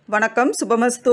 வணக்கம் சுபமஸ்து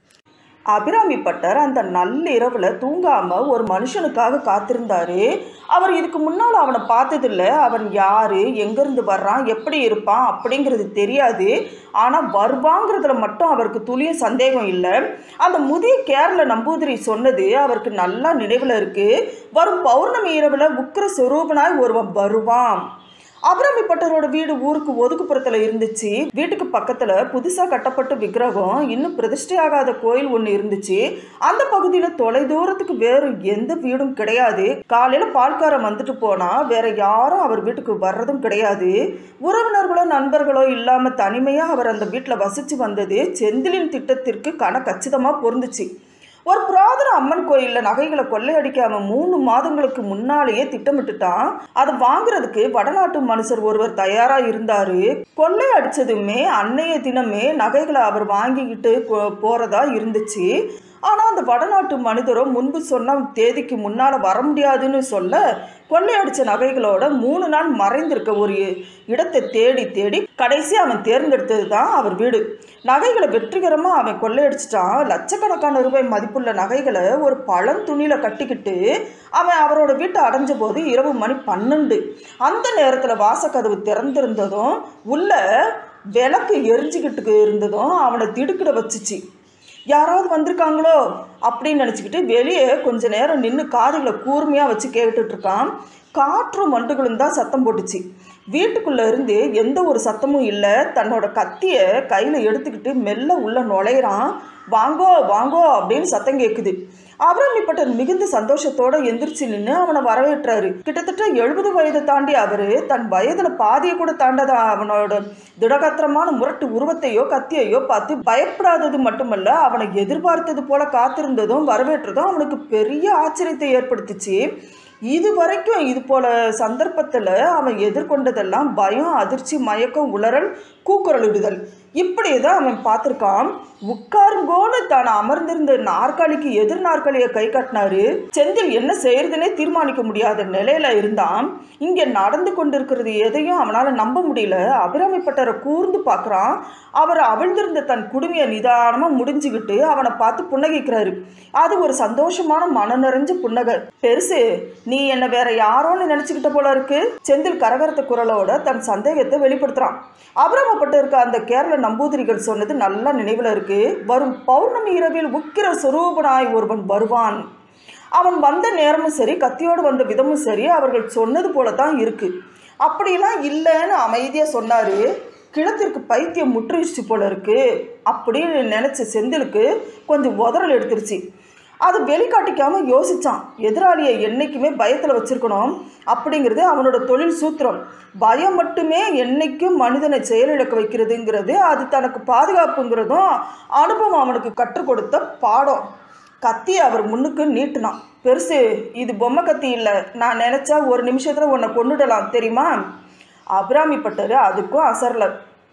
அபிராமி பட்டர் அந்த நள்ளிரவில் தூங்காம ஒரு மனுஷனுக்காக காத்திருந்தாரு அவர் இதுக்கு முன்னால் அவனை பார்த்ததில்ல அவன் யாரு எங்கேருந்து வர்றான் எப்படி இருப்பான் அப்படிங்கிறது தெரியாது ஆனால் வருவாங்கிறதுல மட்டும் அவருக்கு துளியும் சந்தேகம் இல்லை அந்த முதிய கேரள நம்பூதிரி சொன்னது அவருக்கு நல்லா நினைவில் இருக்கு வரும் பௌர்ணமி இரவில் உக்கிர சொரூபனாய் ஒருவன் வருவான் அபிராமி பட்டரோட வீடு ஊருக்கு ஒதுக்குப்புறத்துல இருந்துச்சு வீட்டுக்கு பக்கத்துல புதுசா கட்டப்பட்ட விக்கிரகம் இன்னும் பிரதிஷ்டை ஆகாத கோயில் ஒன்று இருந்துச்சு அந்த பகுதியில தொலை தூரத்துக்கு வேறு எந்த வீடும் கிடையாது காலையில பால்காரன் வந்துட்டு போனா வேற யாரும் அவர் வீட்டுக்கு வர்றதும் கிடையாது உறவினர்களோ நண்பர்களோ இல்லாம தனிமையா அவர் அந்த வீட்டில் வசிச்சு வந்தது செந்திலின் திட்டத்திற்கு கன கச்சிதமா பொருந்துச்சு ஒரு புராதன அம்மன் கோயிலில் நகைகளை கொள்ளையடிக்காம மூணு மாதங்களுக்கு முன்னாலேயே திட்டமிட்டுட்டான் அதை வாங்குறதுக்கு வடநாட்டு மனுஷர் ஒருவர் தயாரா இருந்தாரு கொள்ளை அடிச்சதுமே அன்னைய தினமே நகைகளை அவர் வாங்கிக்கிட்டு போ- போறதா இருந்துச்சு ஆனால் அந்த வடநாட்டு மனிதரோ முன்பு சொன்ன தேதிக்கு முன்னால் வர முடியாதுன்னு சொல்ல கொள்ளையடிச்ச நகைகளோட மூணு நாள் மறைந்திருக்க ஒரு இடத்தை தேடி தேடி கடைசி அவன் தேர்ந்தெடுத்தது தான் அவர் வீடு நகைகளை வெற்றிகரமாக அவன் கொள்ளையடிச்சிட்டான் லட்சக்கணக்கான ரூபாய் மதிப்புள்ள நகைகளை ஒரு பழந்துணியில் கட்டிக்கிட்டு அவன் அவரோட வீட்டை அடைஞ்ச போது இரவு மணி பன்னெண்டு அந்த நேரத்தில் வாசக்கதவு திறந்திருந்ததும் உள்ள விளக்கு எரிஞ்சுக்கிட்டு இருந்ததும் அவனை திடுக்கிட வச்சுச்சு யாராவது வந்திருக்காங்களோ அப்படின்னு நினச்சிக்கிட்டு வெளியே கொஞ்ச நேரம் நின்று காதுகளை கூர்மையாக வச்சு கேட்டுட்டு இருக்கான் காற்றும் மண்டுகளும் தான் சத்தம் போட்டுச்சு வீட்டுக்குள்ளே இருந்து எந்த ஒரு சத்தமும் இல்லை தன்னோட கத்தியை கையில் எடுத்துக்கிட்டு மெல்ல உள்ள நுழையிறான் வாங்கோ வாங்கோ அப்படின்னு சத்தம் கேட்குது அபிராமிப்பட்டர் மிகுந்த சந்தோஷத்தோட எந்திரிச்சு நின்று அவனை வரவேற்றாரு கிட்டத்தட்ட எழுபது வயதை தாண்டி அவரு தன் வயதுல பாதியை கூட தாண்டாத அவனோட திடகாத்திரமான முரட்டு உருவத்தையோ கத்தியையோ பார்த்து பயப்படாதது மட்டுமல்ல அவனை எதிர்பார்த்தது போல காத்திருந்ததும் வரவேற்றதும் அவனுக்கு பெரிய ஆச்சரியத்தை ஏற்படுத்துச்சு இது வரைக்கும் இது போல சந்தர்ப்பத்தில் அவன் எதிர்கொண்டதெல்லாம் பயம் அதிர்ச்சி மயக்கம் உளறல் கூக்குரலிடுதல் இப்படி தான் அவன் பார்த்துருக்கான் உட்காருங்கோன்னு தான் அமர்ந்திருந்த நாற்காலிக்கு எதிர் நாற்காலியை கை காட்டினாரு செந்தில் என்ன செய்யறதுனே தீர்மானிக்க முடியாத நிலையில இருந்தான் இங்கே நடந்து கொண்டிருக்கிறது எதையும் அவனால் நம்ப முடியல அபிராமிப்பட்டரை கூர்ந்து பார்க்குறான் அவர் அவிழ்ந்திருந்த தன் குடுமையை நிதானமாக முடிஞ்சுக்கிட்டு அவனை பார்த்து புன்னகைக்கிறாரு அது ஒரு சந்தோஷமான மன நிறைஞ்ச புன்னகை பெருசு நீ என்ன வேற யாரோன்னு நினைச்சுக்கிட்ட போல இருக்கு செந்தில் கரகரத்த குரலோட தன் சந்தேகத்தை வெளிப்படுத்துறான் அபிராமப்பட்டு இருக்க அந்த கேரள நம்பூதிரிகள் சொன்னது நல்லா நினைவில் இருக்கு வரும் பௌர்ணமி இரவில் உக்கிர சுரூபனாய் ஒருவன் வருவான் அவன் வந்த நேரமும் சரி கத்தியோடு வந்த விதமும் சரி அவர்கள் சொன்னது போல தான் இருக்கு அப்படிலாம் இல்லைன்னு அமைதியாக சொன்னாரு கிழத்திற்கு பைத்தியம் முற்றுச்சு போல இருக்கு அப்படின்னு நினச்ச செந்திலுக்கு கொஞ்சம் உதறல் எடுத்துருச்சு அது வெளிக்காட்டிக்காம யோசிச்சான் எதிராளியை என்னைக்குமே பயத்தில் வச்சிருக்கணும் அப்படிங்கிறது அவனோட தொழில் சூத்திரம் பயம் மட்டுமே என்னைக்கும் மனிதனை செயலிழக்க வைக்கிறதுங்கிறது அது தனக்கு பாதுகாப்புங்கிறதும் அனுபவம் அவனுக்கு கற்றுக் கொடுத்த பாடம் கத்தி அவர் முன்னுக்கு நீட்டினான் பெருசு இது பொம்மை கத்தி இல்லை நான் நினச்சா ஒரு நிமிஷத்தில் உன்னை கொண்டுடலாம் தெரியுமா அபிராமி பட்டர் அதுக்கும் அசரல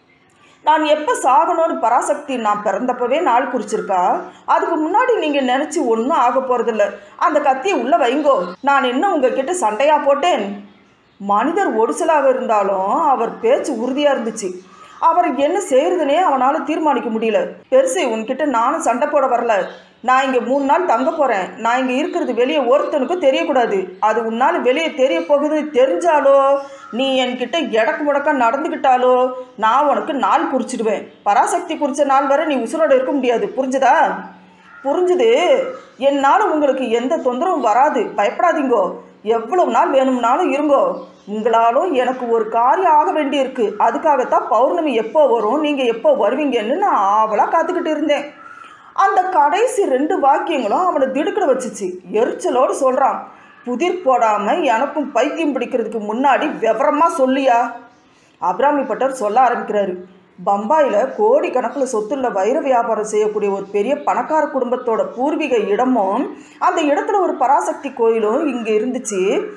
நான் எப்போ சாகணும்னு பராசக்தி நான் பிறந்தப்பவே நாள் குறிச்சிருக்கா அதுக்கு முன்னாடி நீங்கள் நினச்சி ஒன்றும் ஆக போகிறதில்ல அந்த கத்தியை உள்ளே வைங்கோ நான் என்ன உங்ககிட்ட சண்டையா போட்டேன் மனிதர் ஒடிசலாக இருந்தாலும் அவர் பேச்சு உறுதியாக இருந்துச்சு அவர் என்ன செய்யறதுனே அவனால் தீர்மானிக்க முடியல பெருசு உன்கிட்ட நானும் சண்டை போட வரல நான் இங்கே மூணு நாள் தங்க போகிறேன் நான் இங்கே இருக்கிறது வெளியே ஒருத்தனுக்கும் தெரியக்கூடாது அது உன்னால் வெளியே தெரிய போகுது தெரிஞ்சாலோ நீ என்கிட்ட எடக்கு முடக்கா நடந்துக்கிட்டாலோ நான் உனக்கு நாள் குறிச்சிடுவேன் பராசக்தி குறித்த நாள் வரை நீ உசுரோட இருக்க முடியாது புரிஞ்சுதா புரிஞ்சுது என்னால் உங்களுக்கு எந்த தொந்தரவும் வராது பயப்படாதீங்கோ எவ்வளவு நாள் வேணும்னாலும் இருங்கோ உங்களாலும் எனக்கு ஒரு காரியம் ஆக வேண்டியிருக்கு அதுக்காகத்தான் பௌர்ணமி எப்போ வரும் நீங்கள் எப்போ வருவீங்கன்னு நான் ஆவலாக காத்துக்கிட்டு இருந்தேன் அந்த கடைசி ரெண்டு வாக்கியங்களும் அவனை திடுக்கிட வச்சுச்சு எரிச்சலோடு சொல்கிறான் புதிர் போடாமல் எனக்கும் பைத்தியம் பிடிக்கிறதுக்கு முன்னாடி விவரமா சொல்லியா அபிராமி பட்டர் சொல்ல ஆரம்பிக்கிறாரு பம்பாயில் கோடிக்கணக்கில் சொத்துள்ள வைர வியாபாரம் செய்யக்கூடிய ஒரு பெரிய பணக்கார குடும்பத்தோட பூர்வீக இடமும் அந்த இடத்துல ஒரு பராசக்தி கோயிலும் இங்கே இருந்துச்சு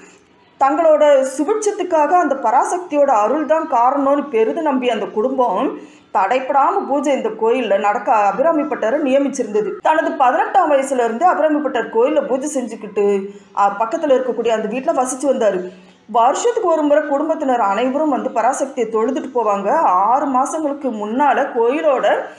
தங்களோட சுபிட்சத்துக்காக அந்த பராசக்தியோட அருள் தான் காரணம்னு பெரிது நம்பி அந்த குடும்பம் தடைப்படாம பூஜை இந்த கோயிலில் நடக்க அபிராமிப்பட்டரை நியமிச்சிருந்தது தனது பதினெட்டாம் வயசுல இருந்து அபிராமிப்பட்டர் கோயிலில் பூஜை செஞ்சுக்கிட்டு பக்கத்தில் இருக்கக்கூடிய அந்த வீட்டில் வசிச்சு வந்தார் வருஷத்துக்கு ஒரு முறை குடும்பத்தினர் அனைவரும் வந்து பராசக்தியை தொழுதுட்டு போவாங்க ஆறு மாதங்களுக்கு முன்னால் கோயிலோட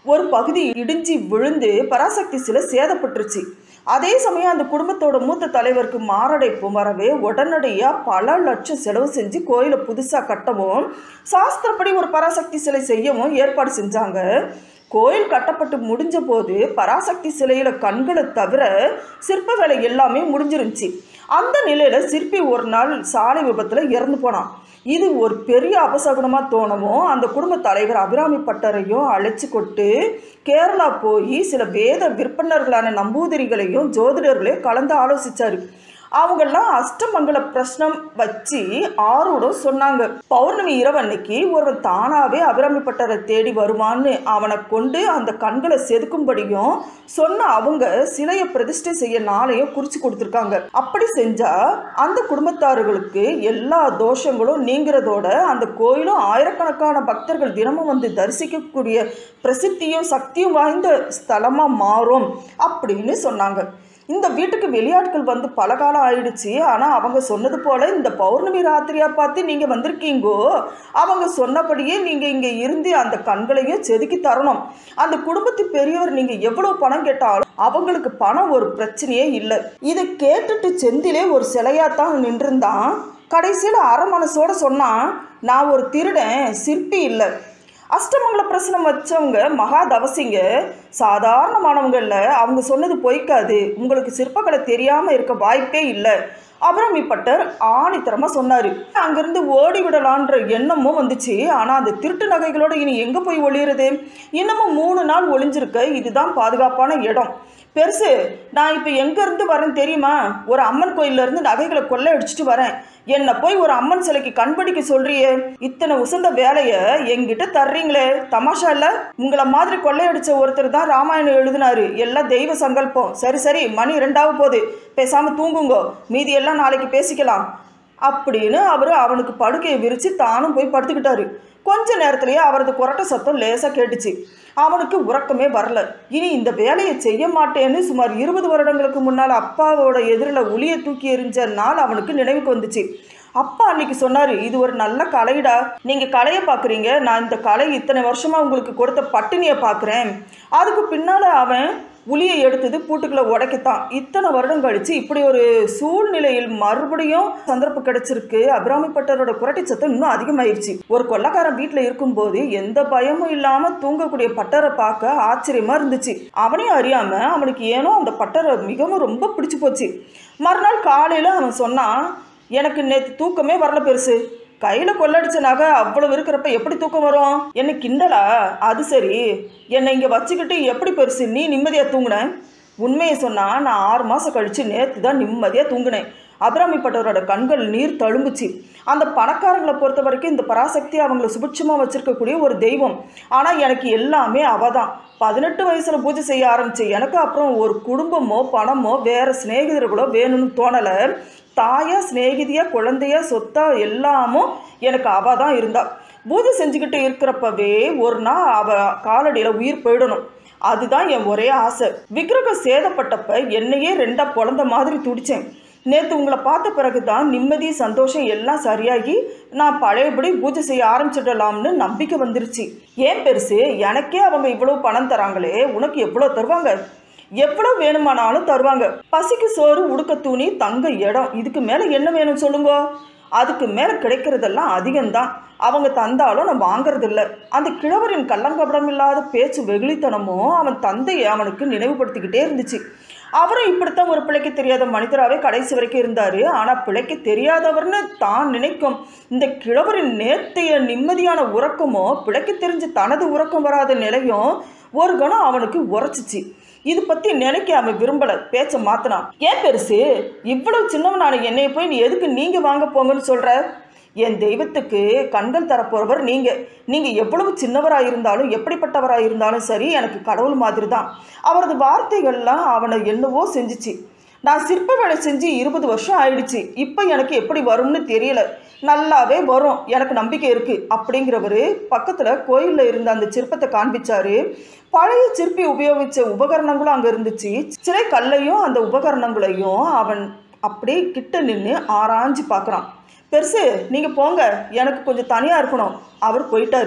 ஒரு பகுதி இடிஞ்சி விழுந்து பராசக்தி சிலை சேதப்பட்டுருச்சு அதே சமயம் அந்த குடும்பத்தோட மூத்த தலைவருக்கு மாரடைப்பு வரவே உடனடியாக பல லட்சம் செலவு செஞ்சு கோயிலை புதுசாக கட்டவும் சாஸ்திரப்படி ஒரு பராசக்தி சிலை செய்யவும் ஏற்பாடு செஞ்சாங்க கோயில் கட்டப்பட்டு முடிஞ்ச போது பராசக்தி சிலையில கண்களை தவிர சிற்ப வேலை எல்லாமே முடிஞ்சிருந்துச்சு அந்த நிலையில சிற்பி ஒரு நாள் சாலை விபத்துல இறந்து போனான் இது ஒரு பெரிய அபசகுனமா தோணவும் அந்த குடும்ப தலைவர் அபிராமி பட்டரையும் அழைச்சு கொண்டு கேரளா போய் சில வேத விற்பனர்களான நம்பூதிரிகளையும் ஜோதிடர்களையும் கலந்து ஆலோசிச்சாரு அவங்கெல்லாம் அஷ்டமங்கல பிரശ്നം வச்சு ஆரோடும் சொன்னாங்க பௌர்ணமி இரவு அன்னைக்கு ஒருவன் தானாவே அபிராமிப்பட்டரை தேடி வருவான்னு அவனை கொண்டு அந்த கண்களை செதுக்கும்படியும் சொன்ன அவங்க சிலையை பிரதிஷ்டை செய்ய நாளையும் குறிச்சு கொடுத்துருக்காங்க அப்படி செஞ்சா அந்த குடும்பத்தார்களுக்கு எல்லா தோஷங்களும் நீங்கிறதோட அந்த கோயிலும் ஆயிரக்கணக்கான பக்தர்கள் தினமும் வந்து தரிசிக்கக்கூடிய பிரசித்தியும் சக்தியும் வாய்ந்த ஸ்தலமா மாறும் அப்படின்னு சொன்னாங்க இந்த வீட்டுக்கு வெளியாட்கள் வந்து பல காலம் ஆயிடுச்சு ஆனால் அவங்க சொன்னது போல இந்த பௌர்ணமி ராத்திரியா பார்த்து நீங்கள் வந்திருக்கீங்கோ அவங்க சொன்னபடியே நீங்கள் இங்கே இருந்து அந்த கண்களையும் செதுக்கி தரணும் அந்த குடும்பத்து பெரியவர் நீங்கள் எவ்வளோ பணம் கேட்டாலும் அவங்களுக்கு பணம் ஒரு பிரச்சனையே இல்லை இதை கேட்டுட்டு செந்திலே ஒரு சிலையாத்தான் நின்றுருந்தான் கடைசியில் அரை மனசோட சொன்னான் நான் ஒரு திருடன் சிற்பி இல்லை அஷ்டமங்கல பிரசனம் வச்சவங்க மகா தவசிங்க சாதாரணமானவங்க இல்லை அவங்க சொன்னது பொய்க்காது உங்களுக்கு சிற்பக்கலை தெரியாமல் இருக்க வாய்ப்பே இல்லை அபிராமிப்பட்டர் ஆணித்தரமாக சொன்னார் அங்கேருந்து ஓடி விடலான்ற எண்ணமும் வந்துச்சு ஆனால் அந்த திருட்டு நகைகளோட இனி எங்கே போய் ஒளியிறது இன்னமும் மூணு நாள் ஒளிஞ்சிருக்க இதுதான் பாதுகாப்பான இடம் பெருசு நான் இப்போ எங்கேருந்து வரேன் தெரியுமா ஒரு அம்மன் கோயிலேருந்து நகைகளை கொள்ளை அடிச்சுட்டு வரேன் என்னை போய் ஒரு அம்மன் சிலைக்கு கண்படிக்க சொல்றியே இத்தனை உசந்த வேலையை என்கிட்ட தர்றீங்களே தமாஷா இல்லை உங்களை மாதிரி கொள்ளையடிச்ச ஒருத்தர் தான் ராமாயணம் எழுதினாரு எல்லாம் தெய்வ சங்கல்பம் சரி சரி மணி ரெண்டாவது போகுது பேசாம தூங்குங்கோ மீதி எல்லாம் நாளைக்கு பேசிக்கலாம் அப்படின்னு அவர் அவனுக்கு படுக்கையை விரித்து தானும் போய் படுத்துக்கிட்டாரு கொஞ்ச நேரத்திலேயே அவரது குரட்ட சத்தம் லேசாக கேட்டுச்சு அவனுக்கு உறக்கமே வரல இனி இந்த வேலையை செய்ய மாட்டேன்னு சுமார் இருபது வருடங்களுக்கு முன்னால் அப்பாவோட எதிரில் உளியை தூக்கி எறிஞ்ச நாள் அவனுக்கு நினைவுக்கு வந்துச்சு அப்பா அன்னைக்கு சொன்னார் இது ஒரு நல்ல கலைடா நீங்கள் கலையை பார்க்குறீங்க நான் இந்த கலை இத்தனை வருஷமாக உங்களுக்கு கொடுத்த பட்டினியை பார்க்குறேன் அதுக்கு பின்னால் அவன் உளியை எடுத்தது பூட்டுக்குள்ளே உடைக்கத்தான் இத்தனை வருடம் கழிச்சு இப்படி ஒரு சூழ்நிலையில் மறுபடியும் சந்தர்ப்பம் கிடைச்சிருக்கு அபிராமிப்பட்டரோட குரட்டை சத்தம் இன்னும் அதிகமாயிருச்சு ஒரு கொள்ளக்காரன் வீட்டில் இருக்கும்போது எந்த பயமும் இல்லாமல் தூங்கக்கூடிய பட்டரை பார்க்க ஆச்சரியமா இருந்துச்சு அவனையும் அறியாம அவனுக்கு ஏனோ அந்த பட்டரை மிகவும் ரொம்ப பிடிச்சு போச்சு மறுநாள் காலையில் அவன் சொன்னான் எனக்கு நேற்று தூக்கமே வரல பெருசு கையில் கொள்ளடிச்ச நகை அவ்வளவு இருக்கிறப்ப எப்படி தூக்கம் வரும் என்ன கிண்டலா அது சரி என்னை இங்கே வச்சுக்கிட்டு எப்படி பெருசு நீ நிம்மதியாக தூங்குன உண்மையை சொன்னால் நான் ஆறு மாதம் கழித்து நேற்று தான் நிம்மதியாக தூங்கினேன் அபிராமிப்பட்டவரோட கண்கள் நீர் தழும்புச்சு அந்த பணக்காரங்களை பொறுத்த வரைக்கும் இந்த பராசக்தி அவங்கள சுபிட்சமாக வச்சிருக்கக்கூடிய ஒரு தெய்வம் ஆனால் எனக்கு எல்லாமே அவ தான் பதினெட்டு வயசில் பூஜை செய்ய ஆரம்பிச்சு எனக்கு அப்புறம் ஒரு குடும்பமோ பணமோ வேறு சிநேகிதர்களோ வேணும்னு தோணலை தாயா சிநேகிதியா குழந்தையா சொத்தா எல்லாமும் எனக்கு அவ தான் இருந்தா பூஜை செஞ்சுக்கிட்டு இருக்கிறப்பவே ஒரு நாள் அவ காலடியில் உயிர் போயிடணும் அதுதான் என் ஒரே ஆசை விக்கிரகம் சேதப்பட்டப்ப என்னையே ரெண்டா பொழந்த மாதிரி துடிச்சேன் நேற்று உங்களை பார்த்த பிறகு தான் நிம்மதி சந்தோஷம் எல்லாம் சரியாகி நான் பழையபடி பூஜை செய்ய ஆரம்பிச்சிடலாம்னு நம்பிக்கை வந்துருச்சு ஏன் பெருசு எனக்கே அவங்க இவ்வளோ பணம் தராங்களே உனக்கு எவ்வளோ தருவாங்க எவ்வளோ வேணுமானாலும் தருவாங்க பசிக்கு சோறு உடுக்க துணி தங்க இடம் இதுக்கு மேலே என்ன வேணும் சொல்லுங்க அதுக்கு மேலே கிடைக்கிறதெல்லாம் அதிகம்தான் அவங்க தந்தாலும் நான் வாங்குறதில்ல அந்த கிழவரின் கள்ளங்கபடம் இல்லாத பேச்சு வெகுளித்தனமும் அவன் தந்தையை அவனுக்கு நினைவுபடுத்திக்கிட்டே இருந்துச்சு அவரும் இப்படித்தான் ஒரு பிழைக்க தெரியாத மனிதராகவே கடைசி வரைக்கும் இருந்தார் ஆனால் பிழைக்க தெரியாதவர்னு தான் நினைக்கும் இந்த கிழவரின் நேர்த்தைய நிம்மதியான உறக்கமோ பிழைக்க தெரிஞ்சு தனது உறக்கம் வராத நிலையும் ஒரு கணம் அவனுக்கு உரைச்சிச்சு இது பற்றி நினைக்க அவன் விரும்பலை பேச்சை மாத்தினான் ஏன் பெருசு இவ்வளவு சின்னவனான என்னைய போய் நீ எதுக்கு நீங்கள் வாங்க போங்கன்னு சொல்கிற என் தெய்வத்துக்கு கண்கள் தரப்போறவர் நீங்கள் நீங்கள் எவ்வளவு சின்னவராக இருந்தாலும் எப்படிப்பட்டவராக இருந்தாலும் சரி எனக்கு கடவுள் மாதிரி தான் அவரது வார்த்தைகள்லாம் அவனை என்னவோ செஞ்சுச்சு நான் சிற்ப வேலை செஞ்சு இருபது வருஷம் ஆயிடுச்சு இப்போ எனக்கு எப்படி வரும்னு தெரியல நல்லாவே வரும் எனக்கு நம்பிக்கை இருக்குது அப்படிங்கிறவர் பக்கத்தில் கோயிலில் இருந்த அந்த சிற்பத்தை காண்பிச்சாரு பழைய சிற்பி உபயோகித்த உபகரணங்களும் அங்கே இருந்துச்சு சிலை கல்லையும் அந்த உபகரணங்களையும் அவன் அப்படியே கிட்ட நின்று ஆராய்ஞ்சு பார்க்குறான் பெருசு நீங்கள் போங்க எனக்கு கொஞ்சம் தனியாக இருக்கணும் அவர் போயிட்டாரு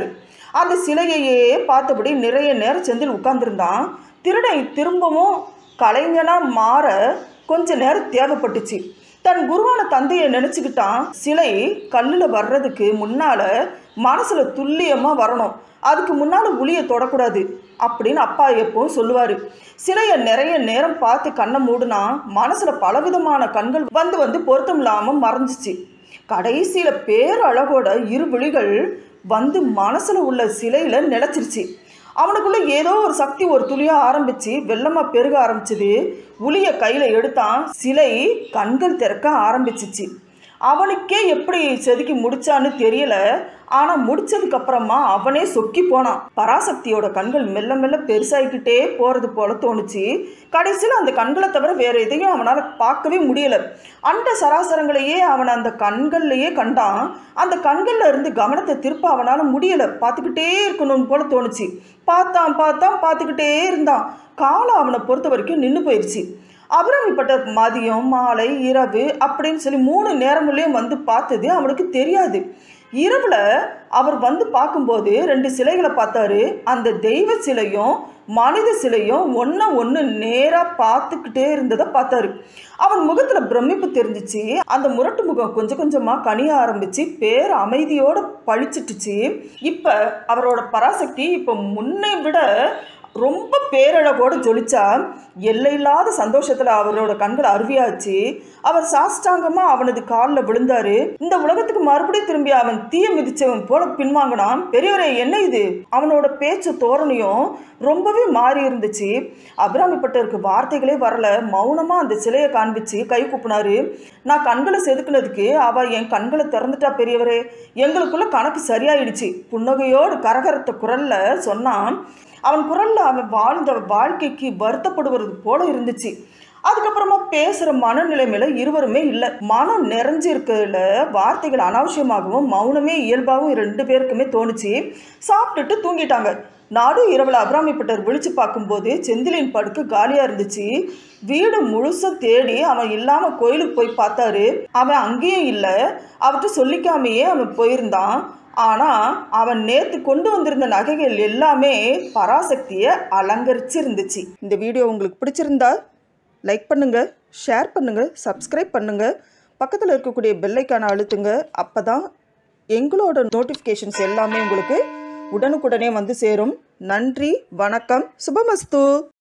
அந்த சிலையையே பார்த்தபடி நிறைய நேரம் செந்தில் உட்கார்ந்துருந்தான் திருடன் திரும்பவும் கலைஞனா மாற கொஞ்ச நேரம் தேவைப்பட்டுச்சு தன் குருவான தந்தையை நினச்சிக்கிட்டான் சிலை கல்லில் வர்றதுக்கு முன்னால் மனசில் துல்லியமாக வரணும் அதுக்கு முன்னால் உளியை தொடக்கூடாது அப்படின்னு அப்பா எப்பவும் சொல்லுவார் சிலையை நிறைய நேரம் பார்த்து கண்ணை மூடுனா மனசில் பலவிதமான கண்கள் வந்து வந்து பொருத்தம் இல்லாமல் மறைஞ்சிச்சு கடைசியில் பேரழகோட இரு விழிகள் வந்து மனசில் உள்ள சிலையில் நிலச்சிருச்சு அவனுக்குள்ள ஏதோ ஒரு சக்தி ஒரு துளியா ஆரம்பிச்சு வெள்ளமா பெருக ஆரம்பிச்சது உளிய கையில எடுத்தான் சிலை கண்கள் திறக்க ஆரம்பிச்சிச்சு அவனுக்கே எப்படி செதுக்கி முடிச்சான்னு தெரியல ஆனா முடிச்சதுக்கு அப்புறமா அவனே சொக்கி போனான் பராசக்தியோட கண்கள் மெல்ல மெல்ல பெருசாகிக்கிட்டே போறது போல தோணுச்சு கடைசியில் அந்த கண்களை தவிர வேற எதையும் அவனால் பார்க்கவே முடியல அண்ட சராசரங்களையே அவன் அந்த கண்கள்லையே கண்டான் அந்த கண்கள்ல இருந்து கவனத்தை திருப்ப அவனால் முடியல பார்த்துக்கிட்டே இருக்கணும்னு போல தோணுச்சு பார்த்தான் பார்த்தான் பார்த்துக்கிட்டே இருந்தான் காலம் அவனை பொறுத்த வரைக்கும் நின்று போயிடுச்சு அபிராமிப்பட்ட மதியம் மாலை இரவு அப்படின்னு சொல்லி மூணு நேரங்களையும் வந்து பார்த்தது அவனுக்கு தெரியாது இரவுல அவர் வந்து பார்க்கும்போது ரெண்டு சிலைகளை பார்த்தாரு அந்த தெய்வ சிலையும் மனித சிலையும் ஒன்றை ஒன்று நேராக பார்த்துக்கிட்டே இருந்ததை பார்த்தாரு அவன் முகத்தில் பிரமிப்பு தெரிஞ்சிச்சு அந்த முரட்டு முகம் கொஞ்சம் கொஞ்சமாக கனிய ஆரம்பிச்சு பேர் அமைதியோட பழிச்சிட்டுச்சு இப்போ அவரோட பராசக்தி இப்போ முன்னை விட ரொம்ப பேரழகோடு ஜொலிச்சா எல்லையில்லாத சந்தோஷத்தில் அவரோட கண்கள் அருவியாச்சு அவர் சாஷ்டாங்கமாக அவனது காலில் விழுந்தாரு இந்த உலகத்துக்கு மறுபடியும் திரும்பி அவன் தீய மிதிச்சவன் போல பின்வாங்கினான் பெரியவரே என்ன இது அவனோட பேச்சு தோரணையும் ரொம்பவே மாறி இருந்துச்சு அபிராமிப்பட்டருக்கு வார்த்தைகளே வரல மௌனமாக அந்த சிலையை காண்பிச்சு கை கூப்பினாரு நான் கண்களை செதுக்குனதுக்கு அவ என் கண்களை திறந்துட்டா பெரியவரே எங்களுக்குள்ள கணக்கு சரியாயிடுச்சு புன்னகையோடு கரகரத்த குரல்ல சொன்னான் அவன் குரல்ல அவன் வாழ்ந்த வாழ்க்கைக்கு வருத்தப்படுவது போல இருந்துச்சு அதுக்கப்புறமா பேசுகிற மனநிலைமையில இருவருமே இல்லை மனம் நிறைஞ்சிருக்கல வார்த்தைகள் அனாவசியமாகவும் மௌனமே இயல்பாகவும் ரெண்டு பேருக்குமே தோணுச்சு சாப்பிட்டுட்டு தூங்கிட்டாங்க நாடு இரவில் அபிராமிப்பட்டர் விழிச்சு பார்க்கும்போது செந்திலின் படுக்கு காலியாக இருந்துச்சு வீடு முழுசா தேடி அவன் இல்லாமல் கோயிலுக்கு போய் பார்த்தாரு அவன் அங்கேயும் இல்லை அவர்கிட்ட சொல்லிக்காமையே அவன் போயிருந்தான் ஆனால் அவன் நேற்று கொண்டு வந்திருந்த நகைகள் எல்லாமே பராசக்தியை அலங்கரிச்சு இருந்துச்சு இந்த வீடியோ உங்களுக்கு பிடிச்சிருந்தா லைக் பண்ணுங்கள் ஷேர் பண்ணுங்கள் சப்ஸ்கிரைப் பண்ணுங்கள் பக்கத்தில் இருக்கக்கூடிய பெல்லைக்கான அழுத்துங்க அப்போ தான் எங்களோட நோட்டிஃபிகேஷன்ஸ் எல்லாமே உங்களுக்கு உடனுக்குடனே வந்து சேரும் நன்றி வணக்கம் சுபமஸ்து